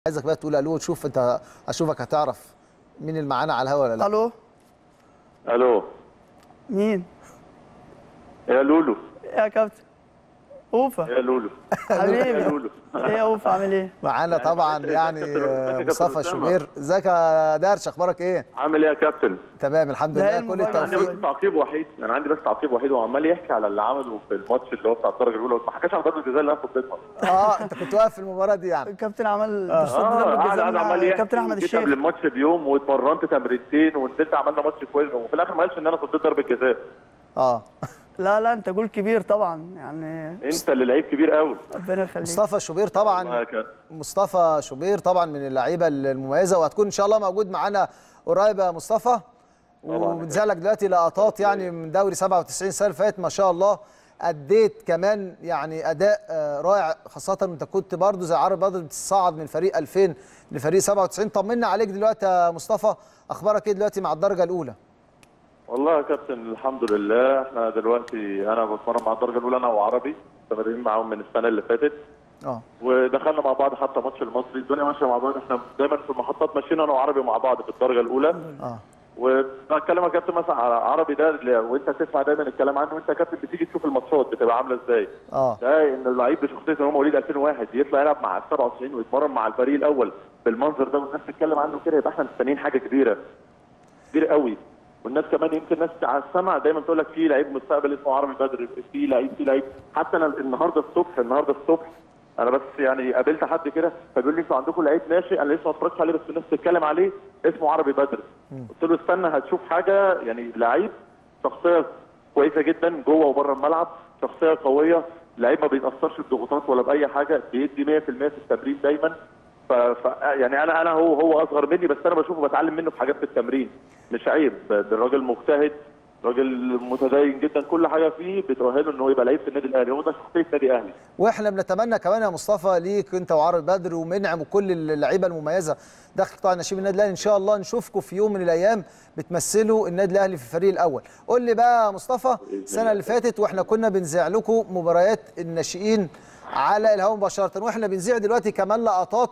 عايزك بقى تقول الو تشوف انت اشوفك هتعرف مين اللي معانا على الهوا ولا لا الو الو مين يا لولو يا كابتن اوفا يا لولو يا حبيبي لولو ايه يا اوفا عامل ايه معانا طبعا ازيك يا يعني كابتن؟ آه، ازيك يا مصطفى كابتن أسامة؟ شوبير ازيك يا درش اخبارك ايه عامل ايه يا كابتن؟ تمام الحمد ده لله كل الموبايل عندي التوفيق بس تعقيب وحيد انا عندي بس تعقيب وحيد هو عمال يحكي على اللي عمله في الماتش اللي هو بتاع الدرجه الاولى ما حكاش على ضربه الجزاء اللي انا فضيتها اه انت كنت واقف في المباراه دي يعني الكابتن عمل اه تصد ضربه قاعد جزاء قاعد عمال مع يحكي كابتن احمد وجيت الشيخ قبل الماتش بيوم واتمرنت تمرينتين ونزلت عملنا ماتش كويس وفي الاخر ما قالش ان انا فضيت ضربه جزاء اه لا لا انت جول كبير طبعا يعني انت اللي لعيب كبير قوي ربنا يخليك مصطفى شوبير والله طبعا يا كابتن. مصطفى شوبير طبعا من اللعيبه المميزه وهتكون ان شاء الله موجود معانا قريب يا مصطفى وبنزل لك دلوقتي لقطات يعني من دوري 97 السنه اللي فاتت ما شاء الله اديت كمان يعني اداء آه، رائع خاصه انت كنت برضو زي عرب بدر بتصعد من فريق 2000 لفريق 97 طمنا عليك دلوقتي يا مصطفى اخبارك ايه دلوقتي مع الدرجه الاولى والله يا كابتن الحمد لله احنا دلوقتي انا بتمرن مع الدرجه الاولى انا وعربي مستمرين معاهم من السنه اللي فاتت اه ودخلنا مع بعض حتى ماتش المصري الدنيا ماشيه مع بعض احنا دايما في المحطات ماشيين انا وعربي مع بعض في الدرجه الاولى اه وبتكلم يا كابتن مثلا على عربي ده اللي- وانت تسمع دايما الكلام عنه وانت يا كابتن بتيجي تشوف الماتشات بتبقى عامله ازاي اه ده ان اللعيب بشخصيه ان هو مواليد 2001 يطلع يلعب مع ال 97 ويتمرن مع الفريق الاول بالمنظر ده والناس تتكلم عنه كده يبقى احنا مستنيين حاجه كبيره كبير قوي والناس كمان يمكن الناس على السمع دايما تقول لك في لعيب مستقبل اسمه عربي بدر في لعيب في لعيب حتى انا النهارده الصبح النهارده الصبح انا بس يعني قابلت حد كده فبيقول لي انتوا عندكم لعيب ناشئ انا لسه ما اتفرجتش عليه بس الناس بتتكلم عليه اسمه عربي بدر قلت له استنى هتشوف حاجه يعني لعيب شخصيه كويسه جدا جوه وبره الملعب شخصيه قويه لعيب ما بيتاثرش بضغوطات ولا باي حاجه بيدي 100% في التمرين دايما ف... ف... يعني انا انا هو هو اصغر مني بس انا بشوفه بتعلم منه في حاجات في التمرين مش عيب ده الراجل مجتهد راجل متدين جدا كل حاجه فيه بتؤهله انه يبقى لعيب في النادي الاهلي هو ده شخصيه نادي اهلي واحنا بنتمنى كمان يا مصطفى ليك انت وعربي بدر ومنعم وكل اللعيبه المميزه داخل قطاع نشيب النادي الاهلي ان شاء الله نشوفكم في يوم من الايام بتمثلوا النادي الاهلي في الفريق الاول قول لي بقى يا مصطفى السنه اللي فاتت واحنا كنا بنذيع لكم مباريات الناشئين على الهواء مباشره واحنا بنذيع دلوقتي كمان لقطات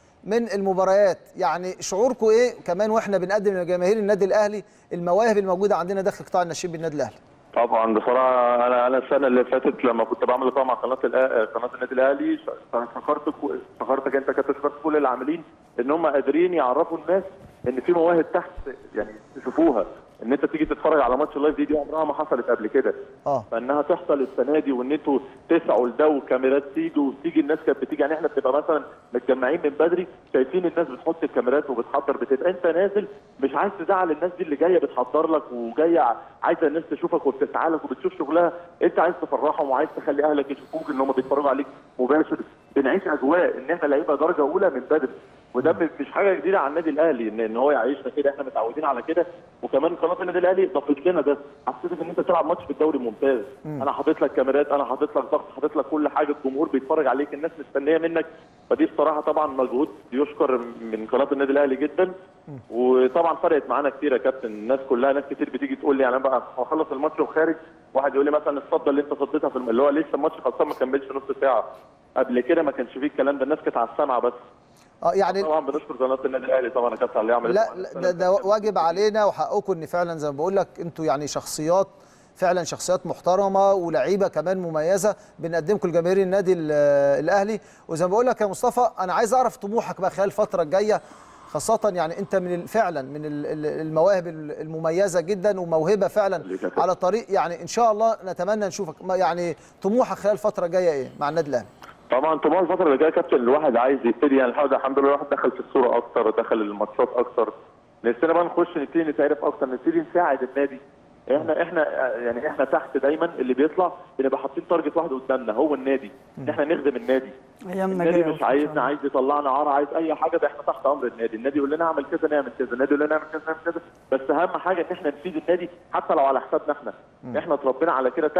من المباريات يعني شعوركم ايه كمان واحنا بنقدم لجماهير النادي الاهلي المواهب الموجوده عندنا داخل قطاع الناشئين بالنادي الاهلي طبعا بصراحه انا انا السنه اللي فاتت لما كنت بعمل لقاء مع قناه الأ- قناه النادي الاهلي ش- شكرت كو- شكرتك انت كابتن شكرت كل العاملين ان هم قادرين يعرفوا الناس ان في مواهب تحت يعني تشوفوها ان انت تيجي تتفرج على ماتش لايف دي دي عمرها ما حصلت قبل كده اه فانها تحصل السنه دي وان انتوا تسعوا لده والكاميرات تيجي وتيجي الناس كانت بتيجي يعني احنا بتبقى مثلا متجمعين من بدري شايفين الناس بتحط الكاميرات وبتحضر بتبقى انت نازل مش عايز تزعل الناس دي اللي جايه بتحضر لك وجايه عايزه الناس تشوفك وبتسعى لك وبتشوف شغلها انت عايز تفرحهم وعايز تخلي اهلك يشوفوك ان هم بيتفرجوا عليك مباشر بنعيش اجواء ان احنا لعيبه درجه اولى من بدري وده مش حاجه جديده على النادي الاهلي ان ان هو يعيشنا كده احنا متعودين على كده وكمان قناه النادي الاهلي ضافت لنا ده حسيتك ان انت تلعب ماتش في الدوري ممتاز انا حاطط لك كاميرات انا حاطط لك ضغط حاطط لك كل حاجه الجمهور بيتفرج عليك الناس مستنيه منك فدي بصراحه طبعا مجهود يشكر من قناه النادي الاهلي جدا وطبعا فرقت معانا كتير يا كابتن الناس كلها ناس كتير بتيجي تقول لي يعني انا بقى هخلص الماتش وخارج واحد يقول لي مثلا الصده اللي انت صديتها في الم- اللي هو لسه الماتش خلصان ما كملش نص ساعه قبل كده ما كانش فيه الكلام ده الناس كانت على السمع بس اه يعني طبعا بنشكر قناه النادي الاهلي طبعا يا كابتن على اللي عملته لا معانا لا السنة ده, اللي ده فاتت. واجب علينا وحقكم ان فعلا زي ما بقول لك انتوا يعني شخصيات فعلا شخصيات محترمه ولعيبه كمان مميزه بنقدمكم لجماهير النادي ال- الاهلي وزي ما بقول لك يا مصطفى انا عايز اعرف طموحك بقى خلال الفتره الجايه خاصة يعني انت من ال- فعلا من ال- ال- المواهب ال- المميزة جدا وموهبة فعلا ليك يا كابتن. على طريق يعني ان شاء الله نتمنى نشوفك ما- يعني طموحك خلال الفترة الجاية ايه مع النادي الاهلي؟ طبعا طبعا الفترة اللي جاية كابتن الواحد عايز يبتدي يعني الحمد الحمد لله الواحد دخل في الصورة أكتر دخل الماتشات أكتر نفسنا بقى نخش نبتدي نتعرف أكتر نبتدي نساعد النادي احنا احنا يعني احنا تحت دايما اللي بيطلع بنبقى حاطين تارجت واحد قدامنا هو النادي ان احنا نخدم النادي ايامنا النادي جايه مش عايزنا عايز يطلعنا عار عايز اي حاجه ده احنا تحت امر النادي النادي يقول لنا اعمل كذا نعمل كذا النادي يقول لنا اعمل كذا نعمل كذا بس اهم حاجه ان احنا نفيد النادي حتى لو على حسابنا احنا احنا اتربينا على كده تحت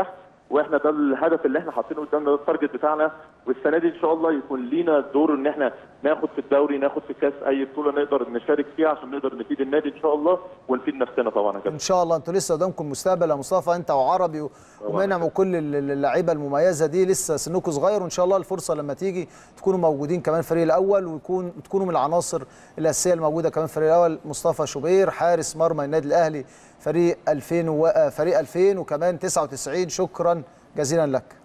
واحنا ده الهدف اللي احنا حاطينه قدامنا ده التارجت بتاعنا والسنه دي ان شاء الله يكون لينا دور ان احنا ناخد في الدوري ناخد في الكاس اي بطوله نقدر نشارك فيها عشان نقدر نفيد النادي ان شاء الله ونفيد نفسنا طبعا يا كابتن ان شاء الله انتوا لسه قدامكم مستقبل يا مصطفى انت وعربي و- ومنعم وكل ال- ال- اللعيبه المميزه دي لسه سنكم صغير وان شاء الله الفرصه لما تيجي تكونوا موجودين كمان الفريق الاول ويكون تكونوا من العناصر الاساسيه الموجوده كمان في الفريق الاول مصطفى شوبير حارس مرمى النادي الاهلي فريق 2000 و... فريق 2000 وكمان 99 شكرا جزيلا لك